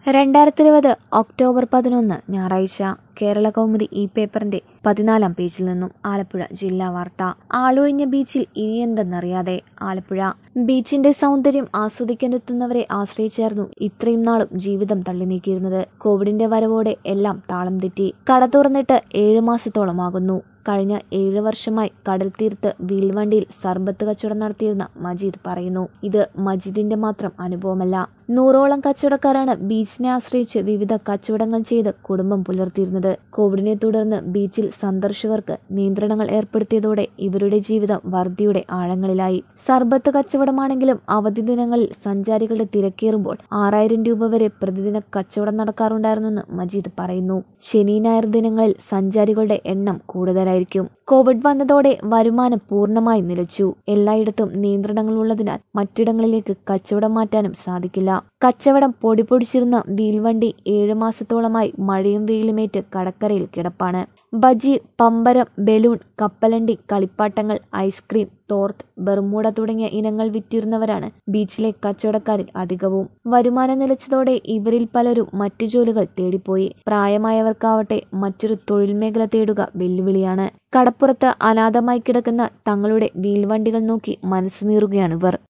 രണ്ടായിരത്തി ഇരുപത് ഒക്ടോബർ പതിനൊന്ന് ഞായറാഴ്ച കേരള കൗമുദി ഈ പേപ്പറിന്റെ പതിനാലാം പേജിൽ നിന്നും ആലപ്പുഴ ജില്ലാ വാർത്ത ആളൊഴിഞ്ഞ ബീച്ചിൽ ഇനിയെന്തെന്നറിയാതെ ആലപ്പുഴ ബീച്ചിന്റെ സൗന്ദര്യം ആസ്വദിക്കാനെത്തുന്നവരെ ആശ്രയിച്ചായിരുന്നു ഇത്രയും നാളും ജീവിതം തള്ളി നീക്കിയിരുന്നത് കോവിഡിന്റെ വരവോടെ എല്ലാം താളം തെറ്റി കട തുറന്നിട്ട് ഏഴു മാസത്തോളമാകുന്നു കഴിഞ്ഞ ഏഴ് വർഷമായി കടൽ തീരത്ത് വീൽവണ്ടിയിൽ സർബത്ത് കച്ചവടം നടത്തിയിരുന്ന മജീദ് പറയുന്നു ഇത് മജീദിന്റെ മാത്രം അനുഭവമല്ല നൂറോളം കച്ചവടക്കാരാണ് ബീച്ചിനെ ആശ്രയിച്ച് വിവിധ കച്ചവടങ്ങൾ ചെയ്ത് കുടുംബം പുലർത്തിയിരുന്നത് കോവിഡിനെ തുടർന്ന് ബീച്ചിൽ സന്ദർശകർക്ക് നിയന്ത്രണങ്ങൾ ഏർപ്പെടുത്തിയതോടെ ഇവരുടെ ജീവിതം വറുതിയുടെ ആഴങ്ങളിലായി സർബത്ത് കച്ചവടമാണെങ്കിലും അവധി ദിനങ്ങളിൽ സഞ്ചാരികളുടെ തിരക്കേറുമ്പോൾ ആറായിരം രൂപ വരെ പ്രതിദിന കച്ചവടം നടക്കാറുണ്ടായിരുന്നെന്ന് മജീദ് പറയുന്നു ശനി ഞായർ ദിനങ്ങളിൽ സഞ്ചാരികളുടെ എണ്ണം കൂടുതലായിരിക്കും കോവിഡ് വന്നതോടെ വരുമാനം പൂർണ്ണമായി നിലച്ചു എല്ലായിടത്തും നിയന്ത്രണങ്ങൾ ഉള്ളതിനാൽ മറ്റിടങ്ങളിലേക്ക് കച്ചവടം മാറ്റാനും സാധിക്കില്ല കച്ചവടം പൊടിപൊടിച്ചിരുന്ന വീൽവണ്ടി ഏഴു മാസത്തോളമായി മഴയും വെയിലുമേറ്റ് കടക്കരയിൽ കിടപ്പാണ് ബജി പമ്പരം ബലൂൺ കപ്പലണ്ടി കളിപ്പാട്ടങ്ങൾ ഐസ്ക്രീം തോർത്ത് ബെർമൂട തുടങ്ങിയ ഇനങ്ങൾ വിറ്റിരുന്നവരാണ് ബീച്ചിലെ കച്ചവടക്കാരിൽ അധികവും വരുമാനം നിലച്ചതോടെ ഇവരിൽ പലരും മറ്റു ജോലികൾ തേടിപ്പോയി പ്രായമായവർക്കാവട്ടെ മറ്റൊരു തൊഴിൽ മേഖല തേടുക വെല്ലുവിളിയാണ് കടപ്പുറത്ത് അനാഥമായി കിടക്കുന്ന തങ്ങളുടെ വീൽവണ്ടികൾ നോക്കി മനസ്സ് നീറുകയാണിവർ